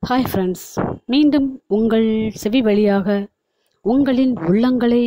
hi friends மீண்டும் உங்கள் செவி வழியாக உங்களின் உள்ளங்களை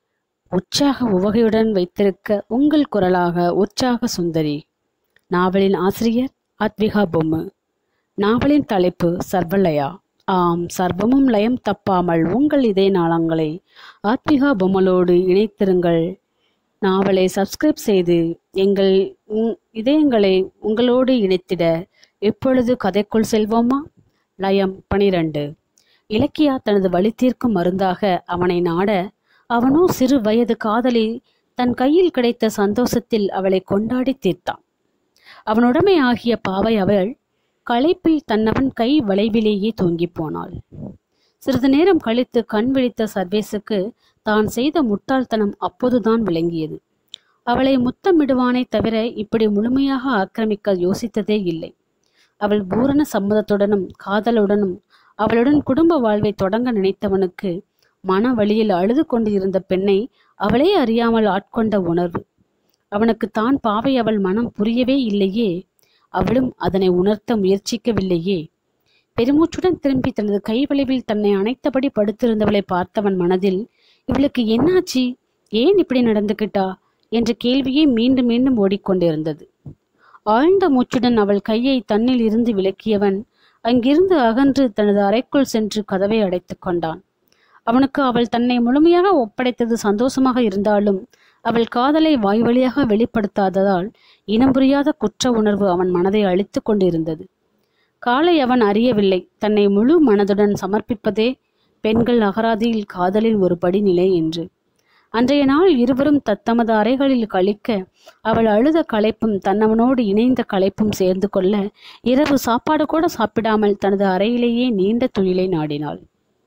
உற்சாக உவகையுடன் வைத்திருக்க உங்கள் குரலாக உற்சாக சுந்தரி நாவலின் ஆசிரியர் அத்விகா பொம்மு நாவலின் தலைப்பு சர்வலயா ஆம் சர்வமும் லயம் தப்பாமல் உங்கள் இதய நாளங்களை ஆத்விகா பொம்மலோடு இணைத்திருங்கள் நாவலை சப்ஸ்கிரைப் செய்து எங்கள் உங் இதயங்களை உங்களோடு இணைத்திட எப்பொழுது கதைக்குள் செல்வோமா லயம் பனிரெண்டு இலக்கியா தனது வழி தீர்க்கும் மருந்தாக அவனை நாட அவனோ சிறு வயது காதலி தன் கையில் கிடைத்த சந்தோஷத்தில் அவளை கொண்டாடி தீர்த்தான் அவனுடைமை ஆகிய பாவை அவள் களைப்பில் தன்னவன் கை வளைவிலேயே தூங்கிப் போனாள் சிறிது நேரம் கழித்து கண் விழித்த சர்வேசுக்கு தான் செய்த முட்டாள்தனம் அப்போதுதான் விளங்கியது அவளை முத்தமிடுவானே தவிர இப்படி முழுமையாக ஆக்கிரமிக்க யோசித்ததே இல்லை அவள் பூரண சம்மதத்துடனும் காதலுடனும் அவளுடன் குடும்ப வாழ்வை தொடங்க நினைத்தவனுக்கு மன வழியில் அழுது கொண்டு இருந்த பெண்ணை அவளே அறியாமல் ஆட்கொண்ட உணர்வு அவனுக்கு தான் பாவை அவள் மனம் புரியவே இல்லையே அவளும் அதனை உணர்த்த முயற்சிக்கவில்லையே பெருமூச்சுடன் திரும்பி தனது கைவளைவில் தன்னை அணைத்தபடி படுத்திருந்தவளை பார்த்தவன் மனதில் இவளுக்கு என்னாச்சு ஏன் இப்படி நடந்துகிட்டா என்ற கேள்வியே மீண்டும் மீண்டும் ஓடிக்கொண்டிருந்தது ஆழ்ந்த மூச்சுடன் அவள் கையை தன்னில் இருந்து விலக்கியவன் அங்கிருந்து அகன்று தனது அறைக்குள் சென்று கதவை அடைத்துக் கொண்டான் அவனுக்கு அவள் தன்னை முழுமையாக ஒப்படைத்தது சந்தோஷமாக இருந்தாலும் அவள் காதலை வாய் வழியாக வெளிப்படுத்தாததால் இனம் புரியாத குற்ற உணர்வு அவன் மனதை அழித்து கொண்டிருந்தது காலை அவன் அறியவில்லை தன்னை முழு மனதுடன் சமர்ப்பிப்பதே பெண்கள் அகராதியில் காதலின் ஒரு படிநிலை என்று அன்றைய நாள் இருவரும் தத்தமது அறைகளில் கழிக்க அவள் அழுத களைப்பும் தன்னவனோடு இணைந்த களைப்பும் சேர்ந்து கொள்ள இரவு சாப்பாடு கூட சாப்பிடாமல் தனது அறையிலேயே நீண்ட துயிலை நாடினாள்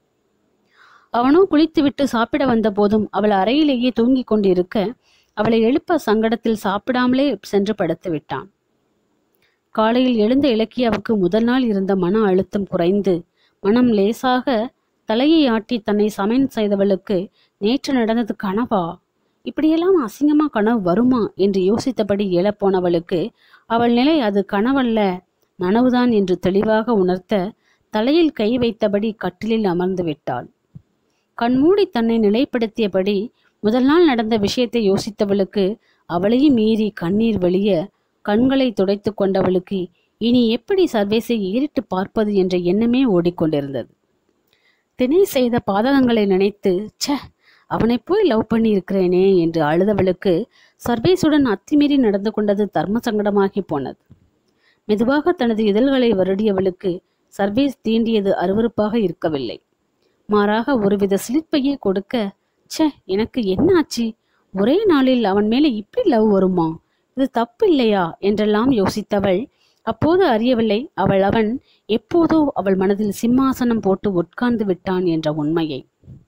அவனோ குளித்துவிட்டு சாப்பிட வந்த போதும் அவள் அறையிலேயே தூங்கிக் கொண்டிருக்க அவளை எழுப்ப சங்கடத்தில் சாப்பிடாமலே சென்று படுத்து விட்டான் காலையில் எழுந்த இலக்கியாவுக்கு முதல் நாள் இருந்த மன அழுத்தம் குறைந்து மனம் லேசாக தலையை ஆட்டி தன்னை சமையல் செய்தவளுக்கு நேற்று நடந்தது கனவா இப்படியெல்லாம் அசிங்கமா கனவு வருமா என்று யோசித்தபடி எழப்போனவளுக்கு அவள் நிலை அது கனவல்ல நனவுதான் என்று தெளிவாக உணர்த்த தலையில் கை வைத்தபடி கட்டிலில் அமர்ந்து விட்டாள் கண்மூடி தன்னை நிலைப்படுத்தியபடி முதல் நாள் நடந்த விஷயத்தை யோசித்தவளுக்கு அவளையும் மீறி கண்ணீர் வழிய கண்களை துடைத்து கொண்டவளுக்கு இனி எப்படி சர்வேஸை ஏறிட்டு பார்ப்பது என்ற எண்ணமே ஓடிக்கொண்டிருந்தது திணை செய்த பாதகங்களை நினைத்து ச்ச அவனை போய் லவ் பண்ணி இருக்கிறேனே என்று அழுதவளுக்கு சர்வேசுடன் அத்துமீறி நடந்து கொண்டது தர்ம சங்கடமாகி போனது மெதுவாக தனது இதழ்களை வருடியவளுக்கு சர்வேஸ் தீண்டியது அருவருப்பாக இருக்கவில்லை மாறாக ஒருவித சிலிப்பையே கொடுக்க ச்சே எனக்கு என்ன ஆச்சு ஒரே நாளில் அவன் மேலே இப்படி லவ் வருமா இது தப்பு இல்லையா என்றெல்லாம் யோசித்தவள் அப்போது அறியவில்லை அவள் அவன் எப்போதோ அவள் மனதில் சிம்மாசனம் போட்டு உட்கார்ந்து விட்டான் என்ற உண்மையை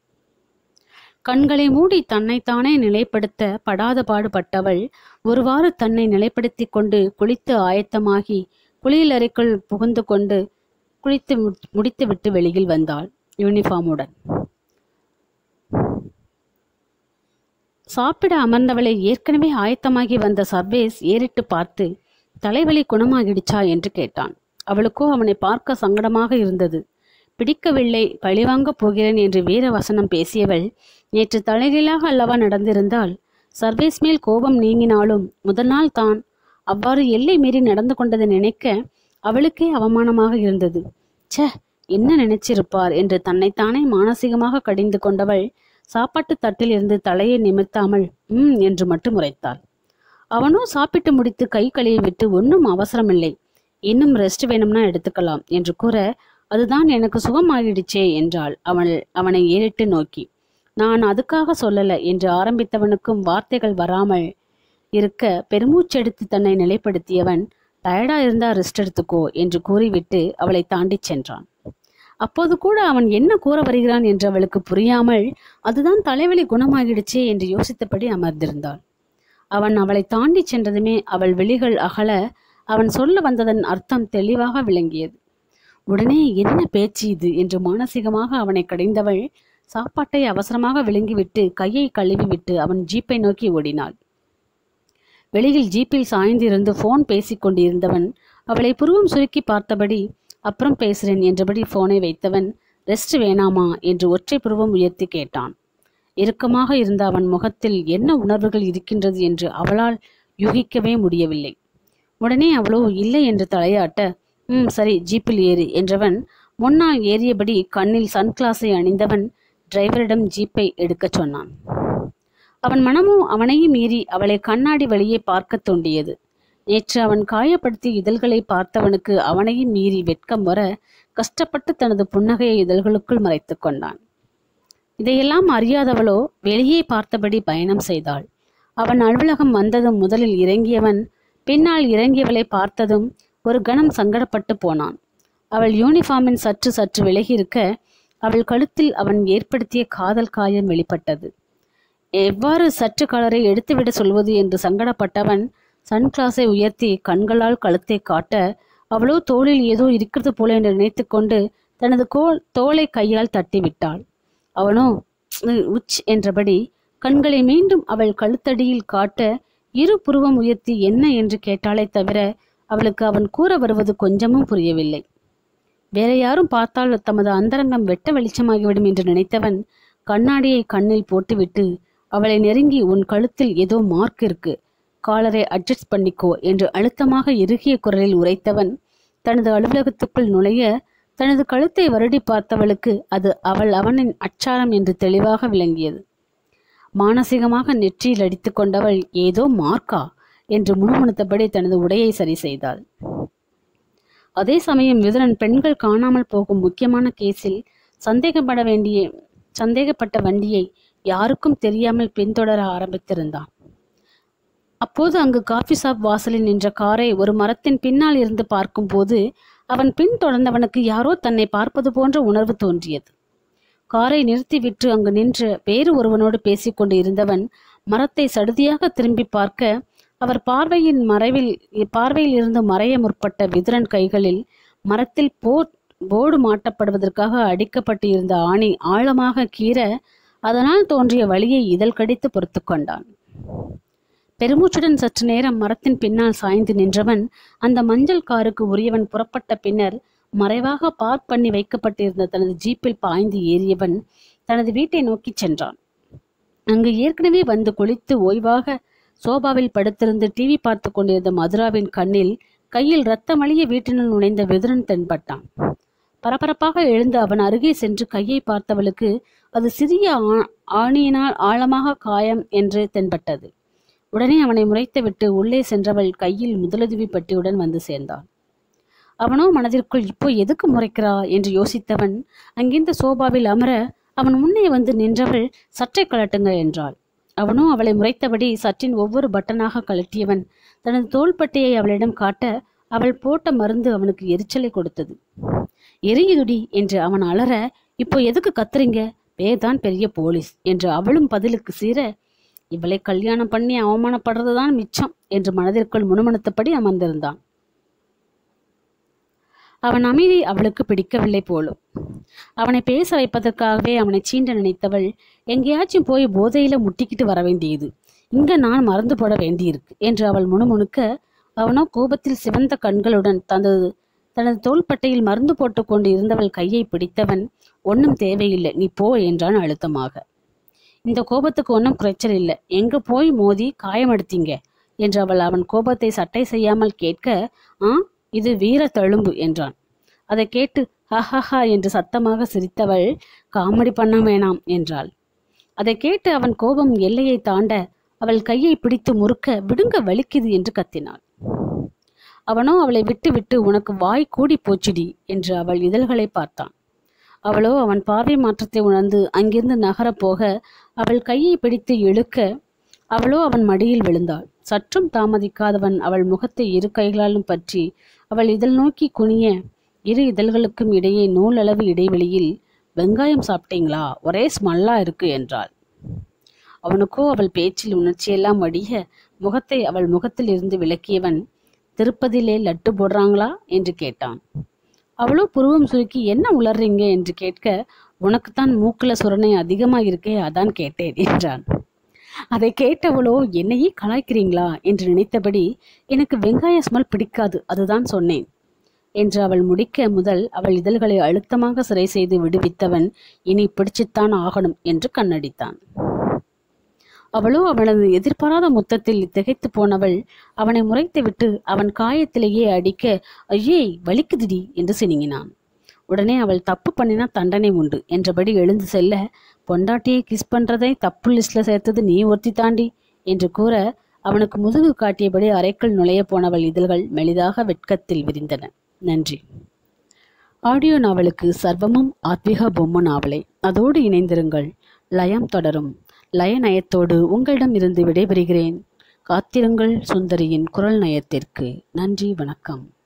கண்களை மூடி தன்னைத்தானே நிலைப்படுத்த படாத பாடுபட்டவள் ஒருவாறு தன்னை நிலைப்படுத்தி கொண்டு குளித்து ஆயத்தமாகி குளியல் அறைக்குள் புகுந்து கொண்டு குளித்து முடித்துவிட்டு வெளியில் வந்தாள் யூனிஃபார்முடன் சாப்பிட அமர்ந்தவளை ஏற்கனவே ஆயத்தமாகி வந்த சர்வேஸ் ஏறிட்டு பார்த்து தலைவலி குணமாகிடுச்சா என்று கேட்டான் அவளுக்கோ அவனை பார்க்க சங்கடமாக இருந்தது பிடிக்கவில்லை பழிவாங்க போகிறேன் என்று வீர வசனம் பேசியவள் நேற்று தலைகீழாக அல்லவா நடந்திருந்தால் சர்வேஸ் மேல் கோபம் நீங்கினாலும் முதல் நாள் தான் அவ்வாறு எல்லை மீறி நடந்து கொண்டதை நினைக்க அவளுக்கே அவமானமாக இருந்தது ச்ச என்ன நினைச்சிருப்பார் என்று தன்னைத்தானே மானசீகமாக கடிந்து கொண்டவள் சாப்பாட்டு தட்டில் இருந்து தலையை நிமிர்த்தாமல் ம் என்று மட்டும் உரைத்தாள் அவனோ சாப்பிட்டு முடித்து கை கழுவி விட்டு ஒன்றும் அவசரமில்லை இன்னும் ரெஸ்ட் வேணும்னா எடுத்துக்கலாம் என்று கூற அதுதான் எனக்கு சுகமாகிடுச்சே என்றாள் அவள் அவனை ஏறிட்டு நோக்கி நான் அதுக்காக சொல்லல என்று ஆரம்பித்தவனுக்கும் வார்த்தைகள் வராமல் இருக்க பெருமூச்செடுத்து தன்னை நிலைப்படுத்தியவன் டயர்டா இருந்தா ரெஸ்ட் எடுத்துக்கோ என்று கூறிவிட்டு அவளை தாண்டி சென்றான் அப்போது கூட அவன் என்ன கூற வருகிறான் என்று அவளுக்கு புரியாமல் அதுதான் தலைவலி குணமாகிடுச்சே என்று யோசித்தபடி அமர்ந்திருந்தாள் அவன் அவளை தாண்டி சென்றதுமே அவள் விழிகள் அகல அவன் சொல்ல வந்ததன் அர்த்தம் தெளிவாக விளங்கியது உடனே என்ன பேச்சு இது என்று மானசீகமாக அவனை கடைந்தவள் சாப்பாட்டை அவசரமாக விழுங்கிவிட்டு கையை கழுவிவிட்டு அவன் ஜீப்பை நோக்கி ஓடினாள் வெளியில் ஜீப்பில் சாய்ந்திருந்து போன் பேசிக் கொண்டிருந்தவன் அவளை புருவம் சுருக்கி பார்த்தபடி அப்புறம் பேசுறேன் என்றபடி போனை வைத்தவன் ரெஸ்ட் வேணாமா என்று ஒற்றை புருவம் உயர்த்தி கேட்டான் இறுக்கமாக இருந்த அவன் முகத்தில் என்ன உணர்வுகள் இருக்கின்றது என்று அவளால் யூகிக்கவே முடியவில்லை உடனே அவளோ இல்லை என்று தலையாட்ட ம் சரி ஜீப்பில் ஏறு என்றவன் முன்னால் ஏறியபடி கண்ணில் சன்கிளாஸை அணிந்தவன் டிரைவரிடம் ஜீப்பை எடுக்கச் சொன்னான் அவன் மனமோ அவனையும் மீறி அவளை கண்ணாடி வழியே பார்க்கத் தோண்டியது நேற்று அவன் காயப்படுத்திய இதழ்களை பார்த்தவனுக்கு அவனையும் மீறி வெட்கம் வர கஷ்டப்பட்டு தனது புன்னகையை இதழ்களுக்குள் மறைத்துக் கொண்டான் இதையெல்லாம் அறியாதவளோ வெளியே பார்த்தபடி பயணம் செய்தாள் அவன் அலுவலகம் வந்ததும் முதலில் இறங்கியவன் பின்னால் இறங்கியவளை பார்த்ததும் ஒரு கணம் சங்கடப்பட்டு போனான் அவள் யூனிஃபார்மின் சற்று சற்று விலகி இருக்க அவள் கழுத்தில் அவன் ஏற்படுத்திய காதல் காயம் வெளிப்பட்டது எவ்வாறு சற்று கலரை எடுத்துவிட சொல்வது என்று சங்கடப்பட்டவன் சன்கிளாஸை உயர்த்தி கண்களால் கழுத்தை காட்ட அவளோ தோளில் ஏதோ இருக்கிறது போல என்று நினைத்துக்கொண்டு தனது கோல் தோலை கையால் தட்டிவிட்டாள் அவனோ "உச், உச் என்றபடி கண்களை மீண்டும் அவள் கழுத்தடியில் காட்ட இரு புருவம் உயர்த்தி என்ன என்று கேட்டாளே தவிர அவளுக்கு அவன் கூற வருவது கொஞ்சமும் புரியவில்லை வேற யாரும் பார்த்தால் தமது அந்தரங்கம் வெட்ட வெளிச்சமாகிவிடும் என்று நினைத்தவன் கண்ணாடியை கண்ணில் போட்டுவிட்டு அவளை நெருங்கி உன் கழுத்தில் ஏதோ மார்க் இருக்கு காலரை அட்ஜஸ்ட் பண்ணிக்கோ என்று அழுத்தமாக இறுகிய குரலில் உரைத்தவன் தனது அலுவலகத்துக்குள் நுழைய தனது கழுத்தை வருடி பார்த்தவளுக்கு அது அவள் அவனின் அச்சாரம் என்று தெளிவாக விளங்கியது மானசீகமாக நெற்றியில் அடித்துக் கொண்டவள் ஏதோ மார்க்கா என்று முணுமுணுத்தபடி தனது உடையை சரி செய்தாள் அதே சமயம் விதுரன் பெண்கள் காணாமல் போகும் முக்கியமான கேஸில் சந்தேகப்பட வேண்டிய சந்தேகப்பட்ட வண்டியை யாருக்கும் தெரியாமல் பின்தொடர ஆரம்பித்திருந்தான் அப்போது அங்கு காஃபி ஷாப் வாசலில் நின்ற காரை ஒரு மரத்தின் பின்னால் இருந்து பார்க்கும்போது அவன் பின் தொடர்ந்தவனுக்கு யாரோ தன்னை பார்ப்பது போன்ற உணர்வு தோன்றியது காரை நிறுத்திவிட்டு அங்கு நின்று வேறு ஒருவனோடு பேசிக்கொண்டு இருந்தவன் மரத்தை சடுதியாக திரும்பி பார்க்க அவர் பார்வையின் மறைவில் பார்வையில் இருந்து மறைய முற்பட்ட விதுரன் கைகளில் மரத்தில் போ போர்டு மாட்டப்படுவதற்காக அடிக்கப்பட்டு இருந்த ஆணி ஆழமாக கீற அதனால் தோன்றிய வலியை இதழ் கடித்து பொறுத்து கொண்டான் பெருமூச்சுடன் சற்று நேரம் மரத்தின் பின்னால் சாய்ந்து நின்றவன் அந்த மஞ்சள் காருக்கு உரியவன் புறப்பட்ட பின்னர் மறைவாக பார்க் பண்ணி வைக்கப்பட்டிருந்த தனது ஜீப்பில் பாய்ந்து ஏறியவன் தனது வீட்டை நோக்கிச் சென்றான் அங்கு ஏற்கனவே வந்து குளித்து ஓய்வாக சோபாவில் படுத்திருந்து டிவி பார்த்து கொண்டிருந்த மதுராவின் கண்ணில் கையில் ரத்தமழிய வீட்டினுள் நுழைந்த விதுரன் தென்பட்டான் பரபரப்பாக எழுந்து அவன் அருகே சென்று கையை பார்த்தவளுக்கு அது சிறிய ஆ- ஆணியினால் ஆழமாக காயம் என்று தென்பட்டது உடனே அவனை முறைத்துவிட்டு உள்ளே சென்றவள் கையில் முதலுதவி பட்டியுடன் வந்து சேர்ந்தாள் அவனோ மனதிற்குள் இப்போ எதுக்கு முறைக்கிறா என்று யோசித்தவன் அங்கிருந்த சோபாவில் அமர அவன் முன்னே வந்து நின்றவள் சற்றை கழட்டுங்க என்றாள் அவனோ அவளை முறைத்தபடி சற்றின் ஒவ்வொரு பட்டனாக கழட்டியவன் தனது தோள்பட்டையை அவளிடம் காட்ட அவள் போட்ட மருந்து அவனுக்கு எரிச்சலை கொடுத்தது எரியுதுடி என்று அவன் அலற இப்போ எதுக்கு கத்துறீங்க பேதான் பெரிய போலீஸ் என்று அவளும் பதிலுக்கு சீர இவளை கல்யாணம் பண்ணி அவமானப்படுறதுதான் மிச்சம் என்று மனதிற்குள் முணுமுணுத்தபடி அமர்ந்திருந்தான் அவன் அமைதி அவளுக்கு பிடிக்கவில்லை போலும் அவனை பேச வைப்பதற்காகவே அவனை சீண்ட நினைத்தவள் எங்கேயாச்சும் போய் போதையில முட்டிக்கிட்டு வர வேண்டியது இங்க நான் மறந்து போட வேண்டியிருக்கு என்று அவள் முணுமுணுக்க அவனோ கோபத்தில் சிவந்த கண்களுடன் தனது தனது தோள்பட்டையில் மருந்து போட்டுக்கொண்டு இருந்தவள் கையை பிடித்தவன் ஒன்றும் தேவையில்லை நீ போ என்றான் அழுத்தமாக இந்த கோபத்துக்கு ஒன்றும் குறைச்சல் இல்லை எங்க போய் மோதி காயமெடுத்தீங்க என்று அவள் அவன் கோபத்தை சட்டை செய்யாமல் கேட்க ஆ இது வீர தழும்பு என்றான் அதை கேட்டு ஹஹஹா என்று சத்தமாக சிரித்தவள் காமெடி பண்ண வேணாம் என்றாள் அதை கேட்டு அவன் கோபம் எல்லையை தாண்ட அவள் கையை பிடித்து முறுக்க விடுங்க வலிக்குது என்று கத்தினாள் அவனோ அவளை விட்டு விட்டு உனக்கு வாய் கூடி போச்சுடி என்று அவள் இதழ்களை பார்த்தான் அவளோ அவன் பார்வை மாற்றத்தை உணர்ந்து அங்கிருந்து நகரப் போக அவள் கையை பிடித்து இழுக்க அவளோ அவன் மடியில் விழுந்தாள் சற்றும் தாமதிக்காதவன் அவள் முகத்தை இரு கைகளாலும் பற்றி அவள் இதழ் நோக்கி குனிய இரு இதழ்களுக்கும் இடையே நூலளவு இடைவெளியில் வெங்காயம் சாப்பிட்டீங்களா ஒரே ஸ்மெல்லா இருக்கு என்றாள் அவனுக்கோ அவள் பேச்சில் உணர்ச்சியெல்லாம் வடிய முகத்தை அவள் முகத்தில் இருந்து விலக்கியவன் திருப்பதியிலே லட்டு போடுறாங்களா என்று கேட்டான் அவளோ புருவம் சுருக்கி என்ன உளறீங்க என்று கேட்க உனக்குத்தான் மூக்குல சுரணை அதிகமா இருக்கே அதான் கேட்டேன் என்றான் அதை கேட்டவளோ என்னையே கலாய்க்கிறீங்களா என்று நினைத்தபடி எனக்கு வெங்காய ஸ்மெல் பிடிக்காது அதுதான் சொன்னேன் என்று அவள் முடிக்க முதல் அவள் இதழ்களை அழுத்தமாக சிறை செய்து விடுவித்தவன் இனி பிடிச்சுத்தான் ஆகணும் என்று கண்ணடித்தான் அவளோ அவனது எதிர்பாராத முத்தத்தில் திகைத்து போனவள் அவனை முறைத்துவிட்டு அவன் காயத்திலேயே அடிக்க ஐயே வலிக்குதுடி என்று சினுங்கினான் உடனே அவள் தப்பு பண்ணினா தண்டனை உண்டு என்றபடி எழுந்து செல்ல பொண்டாட்டியை கிஸ் பண்றதை தப்பு லிஸ்ட்ல சேர்த்தது நீ ஒருத்தி தாண்டி என்று கூற அவனுக்கு முதுகு காட்டியபடி அறைக்குள் நுழைய போனவள் இதழ்கள் மெலிதாக வெட்கத்தில் விரிந்தன நன்றி ஆடியோ நாவலுக்கு சர்வமும் ஆத்விகா பொம்ம நாவலை அதோடு இணைந்திருங்கள் லயம் தொடரும் லய நயத்தோடு உங்களிடம் இருந்து விடைபெறுகிறேன் காத்திருங்கள் சுந்தரியின் குரல் நயத்திற்கு நன்றி வணக்கம்